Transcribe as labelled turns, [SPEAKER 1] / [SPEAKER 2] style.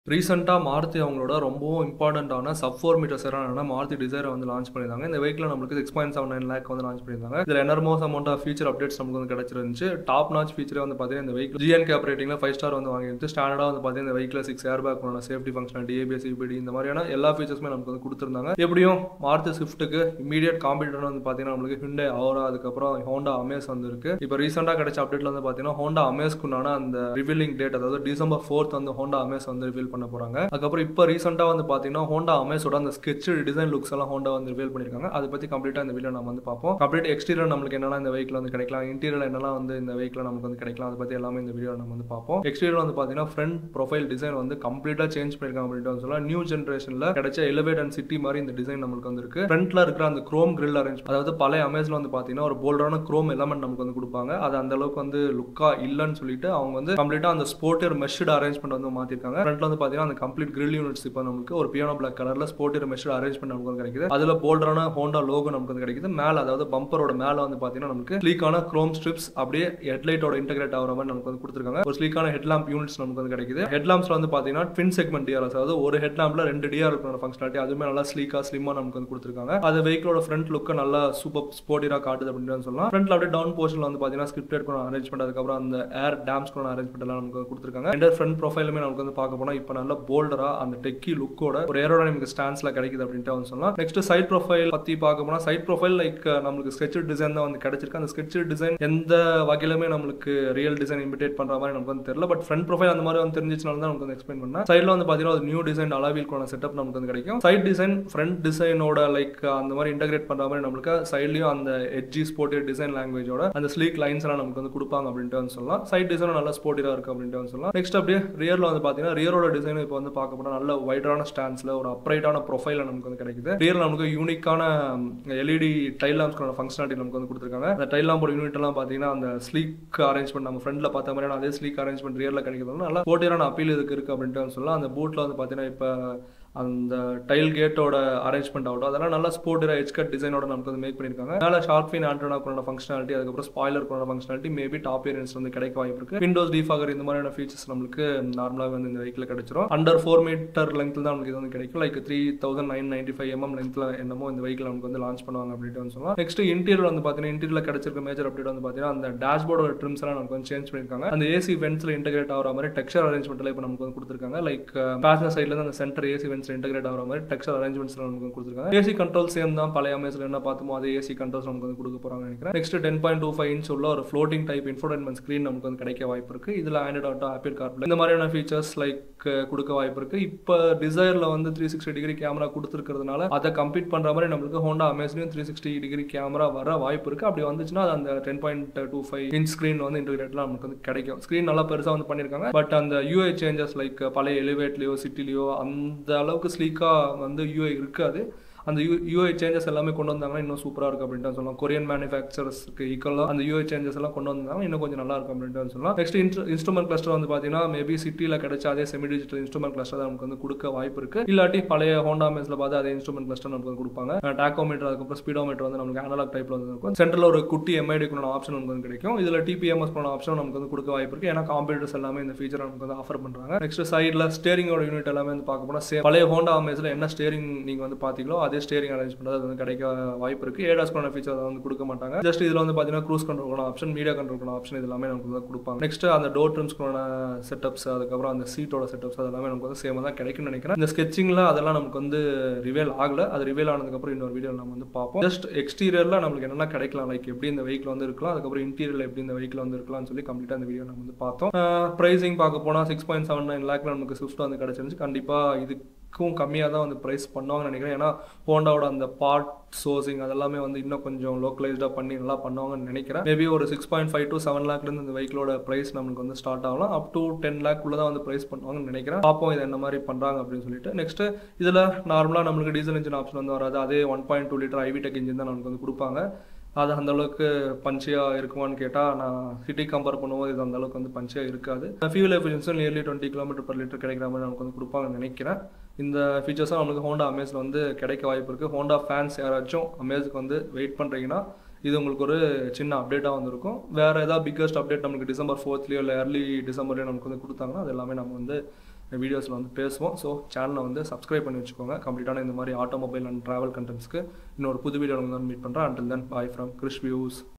[SPEAKER 1] ரீசென்ட்டா மாருதி அவங்களோட ரொம்பவும் இம்பார்ட்டன்ட்டான சப் 4 மீட்டர் செடானான மாருதி டிசைரை வந்து லான்ச் பண்ணியிருந்தாங்க. இந்த வெஹிக்கிள்ல நம்மளுக்கு 6.79 லேக் வந்து லான்ச் பண்ணியிருந்தாங்க. இதுல enormous amount of feature updates நமக்கு வந்து கிடைச்சிருந்துச்சு. டாப் நாச் ஃபீச்சரே வந்து பார்த்தீங்கன்னா, இந்த வெஹிக்கிள் ஜிஎன் கேப் ரேட்டிங்ல 5 ஸ்டார் வந்து வாங்கியிருந்துச்சு. ஸ்டாண்டர்டா வந்து பார்த்தீங்கன்னா, இந்த வெஹிக்கிள்ல 6 ஏர் பேக் உண்டான சேஃப்டி ஃபங்ஷனாலிட்டி, ஏபிஎஸ், இபிடி இந்த மாதிரியான எல்லா ஃபீச்சர்ஸுமே நமக்கு வந்து குடுத்திருந்தாங்க. எப்படியும் மாருதி ஸ்விஃப்ட்டுக்கு இம்மீடியட் காம்படிட்டர் வந்து பார்த்தீங்கன்னா, நம்மளுக்கு ஹிண்டே அவுரா அதுக்கப்புறம் ஹோண்டா அமேஸ் வந்து இருக்கு. இப்போ ரீசென்ட்டா கிடைச்ச அப்டேட்ல வந்து பார்த்தீங்கன்னா, ஹோண்டா அமேஸ்க்கு உண்டான அந்த ரிவீலிங் டேட் அதாவது டிசம்பர் 4த் வந்து ஹோண்டா அமேஸ் வந்து ரிவீல் பண்ண போறாங்க. அதுக்கப்புறம் இப்போ ரீசென்ட்டா வந்து பார்த்தீங்கன்னா, ஹோண்டா அமேஸோட அந்த ஸ்கெட்ச்டு டிசைன் லுக்ஸ் எல்லாம் ஹோண்டா வந்து ரிவீல் பண்ணியிருக்காங்க. அதை பத்தி கம்ப்ளீட்டா இந்த வீடியோ நம்ம வந்து பார்ப்போம். கம்ப்ளீட் எக்ஸ்டீரியர் நம்மளுக்கு என்னெல்லாம் இந்த வெஹிக்கிள் வந்து கிடைக்கலாம், இன்டீரியர்ல என்னெல்லாம் வந்து இந்த வெஹிக்கிள்ல நமக்கு வந்து கிடைக்கலாம், அதை பத்தி எல்லாமே இந்த வீடியோ நம்ம வந்து பார்ப்போம். எக்ஸ்டீரியர் வந்து பார்த்தீங்கன்னா, ஃப்ரண்ட் ப்ரொஃபைல் டிசைன் வந்து கம்ப்ளீட்டா சேஞ்ச் பண்ணியிருக்காங்க அப்படின்ட்டு வந்து சொல்லலாம். நியூ ஜெனரேஷன்ல கிடைச்ச எலிவேட் அண்ட் சிட்டி மாதிரி இந்த டிசைன் நம்மளுக்கு வந்து இருக்கு. ஃப்ரண்ட்ல இருக்கிற அந்த குரோம் கிரில் அரேஞ்ச் அதாவது பழைய அமேஸ்ல வந்து பார்த்தீங்கன்னா, ஒரு போல்டரான குரோம் எலமெண்ட் நமக்கு வந்து கொடுப்பாங்க. அது அந்த அளவுக்கு வந்து லுக்கா இல்லன்னு சொல்லிட்டு அவங்க வந்து கம்ப்ளீட்டா அந்த ஸ்போர்ட்டியர் மெஷ்டு அரேஞ்ச்மெண்ட் வந்து மாத்திருக்காங்க. ஃப்ரண்ட்ல வந்து பார்த்தீங்கன்னா, அந்த கம்ப்ளீட் கிரில் யூனிட்ஸ் இப்போ நமக்கு ஒரு பியானோ பிளாக் கலர்ல ஸ்போர்ட்டியர் மெஷ்டு அரேஞ்ச்மெண்ட் நமக்கு வந்து கிடைக்குது. அதுல போல்டரான ஹோண்டா லோகோ நமக்கு வந்து கிடைக்குது. மேல அதாவது பம்பரோட மேல வந்து பார்த்தீங்கன்னா, நமக்கு ஸ்லீக்கான குரோம் ஸ்ட்ரிப்ஸ் அப்படியே ஹெட்லைட்டோட இன்டகிரேட் ஆகிற மாதிரி நமக்கு வந்து கொடுத்துருக்காங்க. ஒரு ஸ்லீக்கான ஹெட்லாம்ப் யூனிட்ஸ் நமக்கு வந்து கிடைக்குது. ஹெட்லாம்ப்ஸ்ல வந்து பார்த்தீங்கன்னா, ட்வின் செக்மெண்ட் டிஆர்எஸ் அதாவது ஒரு ஹெட்லாம்ப்ல ரெண்டு டிஆர் இருக்கிற ஃபங்க்ஷனாலிட்டி அதுவுமே நல்லா ஸ்லீக்கா ஸ்லிம்மா நமக்கு வந்து கொடுத்துருக்காங்க. அது வெஹிக்கிளோட ஃப்ரண்ட் லுக்கை நல்லா சூப்பர் ஸ்போர்ட்டியரா காட்டுது அப்படின்னு சொல்லலாம். ஃப்ரண்ட்ல அப்படியே டவுன் போர்ஷன்ல வந்து பார்த்தீங்கன்னா, ஸ்கிரிப்டட் அரேஞ்ச்மெண்ட் அதுக்கப்புறம் அந்த ஏர் டேம்ஸ்க்கான அரேஞ்ச்மெண்ட் எல்லாம் நமக்கு கொடுத்துருக்காங்க. என்டர் ஃப்ரண்ட் ப்ரொஃபைலுமே நமக்கு வந்து பார்க்க போனா இப்போ நல்ல போல்டரா அந்த டெக்கி லுக்கோட ஒரு ஏரோடைனமிக் ஸ்டான்ஸ்ல கிடைக்குது அப்படின்ட்டு வந்து சொல்லலாம். நெக்ஸ்ட் சைட் ப்ரொஃபைல் பத்தி பார்க்க போனா சைட் ப்ரொஃபைல் லைக் நம்மளுக்கு ஸ்கெட்ச் டிசைன் தான் வந்து கிடைச்சிருக்கு. அந்த ஸ்கெட்ச் டிசைன் எந்த வகையிலுமே நம்மளுக்கு ரியல் டிசைன் இமிடேட் பண்ற மாதிரி நமக்கு வந்து தெரியல. பட் ஃப்ரண்ட் ப்ரொஃபைல் அந்த மாதிரி வந்து தெரிஞ்சிச்சனால தான் நமக்கு வந்து எக்ஸ்பிளைன் பண்ணேன். சைட்ல வந்து பார்த்தீங்கன்னா, ஒரு நியூ டிசைன் அலாவீல்கான செட்டப் நமக்கு வந்து கிடைக்கும். சைட் டிசைன் ஃப்ரண்ட் டிசைனோட லைக் அந்த மாதிரி இன்டகிரேட் பண்ற மாதிரி நம்மளுக்கு சைட்லயும் அந்த எட்ஜி ஸ்போர்ட்டியர் டிசைன் லாங்குவேஜோட அந்த ஸ்லீக் லைன்ஸ் எல்லாம் நமக்கு வந்து கொடுப்பாங்க அப்படின்ட்டு வந்து சொல்லலாம். சைட் டிசைனும் நல்லா ஸ்போர்ட்டியரா இருக்கு அப்படின்ட்டு வந்து சொல்லலாம். நெக்ஸ்ட் அப்படியே ரியர்ல வந்து பார்த்தீங்கன்னா, ரியரோட டிசைன் இப்போ வந்து பார்க்க போனா நல்ல வைடரான ஸ்டான்ஸ்ல ஒரு அப்ரைட்டான ப்ரொஃபைல நமக்கு வந்து கிடைக்குது. ரியர்ல நமக்கு யூனிக்கான எல்இடி டைல் லாம்ப்ஸ்க்கான ஃபங்க்ஷனாலிட்டி நமக்கு வந்து கொடுத்துருக்காங்க. அந்த டைல் லாம்போட யூனிட் எல்லாம் பார்த்தீங்கன்னா, அந்த ஸ்லீக் அரேஞ்ச்மெண்ட் நம்ம ஃப்ரண்ட்ல பார்த்த மாதிரியான அதே ஸ்லீக் அரேஞ்ச்மெண்ட் ரியர்ல கிடைக்கிறதுனால நல்லா ஸ்போர்ட்டியரான அப்பீல் இதுக்கு இருக்கு அப்படின்ட்டு வந்து சொல்லலாம். அந்த பூட்ல வந்து பார்த்தீங்கன்னா, இப்போ அந்த டைல் கேட்டோட அரேஞ்ச்மெண்ட் ஆகட்டும் அதெல்லாம் நல்லா ஸ்போர்ட்டியரா எட்ஜ் கட் டிசைனோட நமக்கு வந்து மேக் பண்ணியிருக்காங்க. மேல ஷார்ப் ஃபின் ஆண்டனாக்குள்ள ஃபங்க்ஷனாலிட்டி அதுக்கப்புறம் ஸ்பாய்லருக்கான ஃபங்க்ஷனாலிட்டி மேபி டாப் வேரியன்ட்ஸ் வந்து கிடைக்க வாய்ப்பு இருக்கு. விண்டோஸ் டீஃபாகர் இந்த மாதிரியான ஃபீச்சர்ஸ் நம்மளுக்கு நார்மலாக வந்து இந்த வெஹிக்கிள் கிடைச்சிரும். அண்டர் ஃபோர் மீட்டர் லெங்க்ல தான் நமக்கு இது வந்து கிடைக்கும். Like three thousand nine ninety five MM லெங்க்ல என்னமோ இந்த வெஹிக்கிள் நமக்கு வந்து லான்ச் பண்ணுவாங்க அப்படின்ட்டு வந்து சொல்லலாம். நெக்ஸ்ட் இன்டீரியர் வந்து பார்த்தீங்கன்னா, இன்டீரியர்ல கிடைச்சிருக்க மேஜர் அப்டேட் வந்து பார்த்தீங்கன்னா, அந்த டேஷ்போர்டோட ட்ரிம்ஸ் எல்லாம் நமக்கு வந்து சேஞ்ச் பண்ணியிருக்காங்க. அந்த ஏசி வென்ட்ஸ்ல இன்டகிரேட் ஆகிற மாதிரி டெக்ஸ்சர் அரேஞ்ச்மெண்ட்ல இப்போ நமக்கு வந்து கொடுத்துருக்காங்க. லைக் பேசஞ்சர் சைட்ல இருந்து அந்த சென்டர் ஏசி வென்ட்ஸ்ல இன்டகிரேட் ஆகிற மாதிரி டெக்ஸ்சர் அரேஞ்ச்மெண்ட்ஸ் நமக்கு கொடுத்துருக்காங்க. ஏசி கண்ட்ரோல் சேம் தான் பழைய அமேஸ்ல என்ன பார்த்தோமோ அதே ஏசி கண்ட்ரோல்ஸ் நமக்கு வந்து கொடுக்க போறாங்க நினைக்கிறேன். Next ten point two five inch உள்ள ஒரு ஃப்ளோட்டிங் டைப் இன்ஃபோடைன்மெண்ட் ஸ்கிரீன் நமக்கு வந்து கிடைக்க வாய்ப்பு இருக்கு. இதுல ஆண்ட்ராய்ட் ஆட்டோ ஆப்பிள் கார்ப்ளே இந்த மாதிரியான ஃபீச்சர்ஸ் லைக் கொடுக்க வாய்ப்பு இருக்கு. இப்போ டிசைர்ல வந்து த்ரீ சிக்ஸ்டி டிகிரி கேமரா கொடுத்துருக்கிறதுனால அதை கம்பீட் பண்ற மாதிரி நம்மளுக்கு ஹோண்டா அமேஸ்லயும் த்ரீ சிக்ஸ்டி டிகிரி கேமரா வர வாய்ப்பு இருக்கு. அப்படி வந்துச்சுன்னா அது அந்த ten point two five inch screen வந்து இன்டகிரேட்ல நமக்கு வந்து கிடைக்கும். ஸ்கிரீன் நல்லா பெருசா வந்து பண்ணிருக்காங்க. பட் அந்த யூஐ சேஞ்சஸ் லைக் பழைய எலிவேட்லயோ சிட்டிலயோ அந்த அளவுக்கு ஸ்லீக்கா வந்து யூஐ இருக்காது. அந்த யூ யூஐ சேஞ்சஸ் எல்லாமே கொண்டு வந்தாங்கன்னா இன்னும் சூப்பராக இருக்கும் அப்படின்ட்டு சொல்லலாம். கொரியன் மேனுஃபேக்சரர்ஸ்க்கு ஈக்குவலாக அந்த யூஐ சேஞ்சஸ் எல்லாம் கொண்டு வந்தாங்கன்னா இன்னும் கொஞ்சம் நல்லா இருக்கும் அப்படின்ட்டு சொல்லலாம். நெக்ஸ்ட் இன்ஸ்ட்ருமெண்ட் கிளஸ்டர் வந்து பார்த்தீங்கன்னா மேபி சிட்டியில் கிடைச்ச அதே செமி டிஜிட்டல் இன்ஸ்ட்ருமெண்ட் கிளஸ்டர் நமக்கு வந்து கொடுக்க வாய்ப்பு இருக்கு. இல்லாட்டி பழைய ஹோண்டா மேஸ்ல பார்த்து அதே இன்ஸ்ட்ருமெண்ட் கிளஸ்டர் நமக்கு வந்து கொடுப்பாங்க. டாக்கோமீட்டர் அதுக்கப்புறம் ஸ்பீடோமீட்டர் வந்து நமக்கு அனலாக் டைப்ல வந்து இருக்கும். சென்டரில் ஒரு குட்டி எம்ஐடிக்குள்ள ஆப்ஷன் நமக்கு வந்து கிடைக்கும். இதில் டிபிஎம்எஸ் போன ஆப்ஷன் நமக்கு வந்து கொடுக்க வாய்ப்பு இருக்கு. ஏன்னா காம்படிட்டர்ஸ் எல்லாமே இந்த ஃபீச்சர் நமக்கு வந்து ஆஃபர் பண்றாங்க. நெக்ஸ்ட் சைடில் ஸ்டேரிங்கோட யூனிட் எல்லாமே வந்து பார்க்க போனால் சேம் பழைய ஹோண்டா மேஸ்ல என்ன ஸ்டேரிங் நீங்க வந்து பார்த்தீங்களோ அதே ஸ்டேரிங் அரேஞ்ச் பண்ணுறது அது வந்து கிடைக்க வாய்ப்பு இருக்கு. ஏடாஸ்க்கான ஃபீச்சர் அதை வந்து கொடுக்க மாட்டாங்க. ஜஸ்ட் இதில் வந்து பார்த்தீங்கன்னா cruise control option media control option இது எல்லாமே நமக்கு வந்து கொடுப்பாங்க. நெக்ஸ்ட் அந்த டோர் ட்ரிம்ஸ்க்கான செட்டப்ஸ் அதுக்கப்புறம் அந்த சீட்டோட செட்டப்ஸ் அதெல்லாமே நமக்கு வந்து சேமாக தான் கிடைக்கும்னு நினைக்கிறேன். இந்த ஸ்கெச்சிங்ல அதெல்லாம் நமக்கு வந்து ரிவேல் ஆகல. அது ரிவேல் ஆனதுக்கப்புறம் இன்னொரு வீடியோ நம்ம வந்து பார்ப்போம். ஜஸ்ட் எக்ஸ்டீரியர்ல நம்மளுக்கு என்னென்ன கிடைக்கலாம் லைக் எப்படி இந்த வெஹிக்கிள் வந்து இருக்கலாம் அதுக்கப்புறம் இன்டீரியர்ல எப்படி இந்த வெஹிக்கிள் வந்து இருக்கலாம்னு சொல்லி கம்ப்ளீட்டாக இந்த வீடியோ நம்ம வந்து பார்த்தோம். ப்ரைசிங் பார்க்க போனால் சிக்ஸ் பாயிண்ட் செவன் நைன் லேக்ல நமக்கு ஸ்விஃப்ட் வந்து கிடைச்சிருந்துச்சு. கண்டிப்பாக இது க்கும் கம்மியாக தான் வந்து ப்ரைஸ் பண்ணுவாங்கன்னு நினைக்கிறேன். ஏன்னா ஹோண்டாவோட அந்த பார்ட் சோர்சிங் அதெல்லாமே வந்து இன்னும் கொஞ்சம் லோக்கலைஸ்டாக பண்ணி நல்லா பண்ணுவாங்கன்னு நினைக்கிறேன். மேபி ஒரு six point five to seven லேக்லேருந்து இந்த வெஹிக்கிளோட ப்ரைஸ் நமக்கு வந்து ஸ்டார்ட் ஆகலாம். அப் டு டென் லேக் உள்ள தான் வந்து ப்ரைஸ் பண்ணுவாங்கன்னு நினைக்கிறேன். பார்ப்போம் இது என்ன மாதிரி பண்ணுறாங்க அப்படின்னு சொல்லிட்டு. நெக்ஸ்ட் இதில் நார்மலாக நம்மளுக்கு டீசல் இன்ஜின் ஆப்ஷன் வந்து வராது. அதே one point two litre i-VTEC engine தான் நமக்கு வந்து கொடுப்பாங்க. அது அந்த அளவுக்கு பஞ்சியாக இருக்குமான்னு கேட்டால் நான் சிட்டி கம்பேர் பண்ணும்போது இது அந்த அளவுக்கு வந்து பஞ்சியாக இருக்காது. ஃபியூல் எஃபிஷியன்ஸும் nearly twenty kilometre per litre கிடைக்கிற மாதிரி நமக்கு வந்து கொடுப்பாங்கன்னு நினைக்கிறேன். இந்த ஃபீச்சர்ஸும் நம்மளுக்கு ஹோண்டா அமேஸில் வந்து கிடைக்க வாய்ப்பு இருக்குது. ஹோண்டா ஃபேன்ஸ் யாராச்சும் அமேஸுக்கு வந்து வெயிட் பண்ணுறீங்கன்னா இது உங்களுக்கு ஒரு சின்ன அப்டேட்டாக வந்திருக்கும். வேறு ஏதாவது பிக்கஸ்ட் அப்டேட் நமக்கு டிசம்பர் ஃபோர்த்லேயோ இல்லை ஏர்லி டிசம்பர்லேயோ நமக்கு வந்து கொடுத்தாங்கன்னா அது எல்லாமே நம்ம வந்து வீடியோஸில் வந்து பேசுவோம் ஸோ சேனலை வந்து சப்ஸ்கிரைப் பண்ணி வச்சுக்கோங்க கம்ப்ளீட்டான இந்த மாதிரி ஆட்டோமொபைல் அண்ட் ட்ராவல் கண்டென்ட்ஸ்க்கு இன்னொரு புது வீடியோ வந்து மீட் பண்ணுறேன் until then bye from Krish views